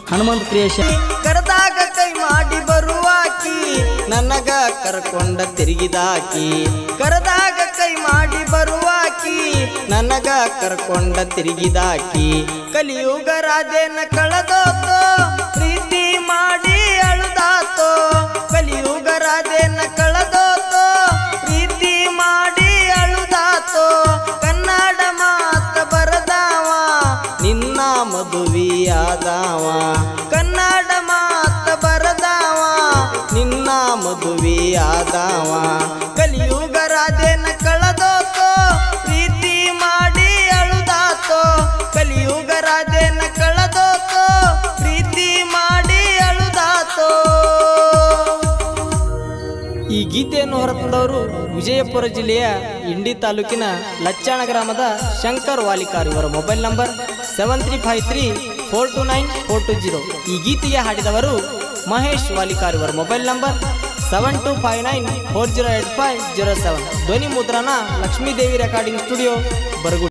Hanumanth creation ಕರೆದಾಗ ಕೈ ಮಾಡಿ ಬರುವಾಕಿ ನನಗ ಕರ್ಕೊಂಡ ತಿರುಗಿದಾಕಿ ಕರೆದಾಗ ಕೈ ಮಾಡಿ ಬರುವಾಕಿ ನನಗ ಕರ್ಕೊಂಡ ತಿರುಗಿದಾಕಿ ಕಲಿಯುಗ ರಾಜೇನ ಕಳೆದೋತೋ ಪ್ರೀತಿ ಮಾಡಿ ಅಳುದಾತೋ ಕಲಿಯುಗ ರಾಜೇನ ಕಳೆದೋತೋ ಪ್ರೀತಿ ಮಾಡಿ ಅಳುದಾತೋ ಕನ್ನಡ ಮಾತ ಬರದಾವ ನಿನ್ನ ಮದುವೆಯಾದವ ಕನ್ನಡ ಮಾತ ಬರದಾವ ನಿನ್ನ ಮದುವೆಯಾದವ ಕಲಿಯುಗ ರಾಜೇನ ಕಳೆದೋತೋ ಪ್ರೀತಿ ಮಾಡಿ ಅಳುದಾತೋ ಕಲಿಯುಗ ರಾಜೇನ ಕಳೆದೋತೋ ಪ್ರೀತಿ ಮಾಡಿ ಅಳುದಾತೋ ಈ ಗೀತೆಯನ್ನು ಹೊರತಂದವರು ವಿಜಯಪುರ ಜಿಲ್ಲೆಯ ಇಂಡಿ ತಾಲೂಕಿನ ಲಚ್ಚಾಣ ಗ್ರಾಮದ ಶಂಕರ್ ವಾಲಿಕಾರ್ ಇವರ mobile number seven three five three four two nine four two zero ಈ ಗೀತೆಗೆ ಹಾಡಿದವರು ಮಹೇಶ್ ವಾಲಿಕಾರ್ ಇವರ mobile number seven two five nine four zero eight five zero seven ಧ್ವನಿ ಮುದ್ರಣ ಲಕ್ಷ್ಮೀದೇವಿ ರೆಕಾರ್ಡಿಂಗ್ ಸ್ಟುಡಿಯೋ ಬರಗುಡಿ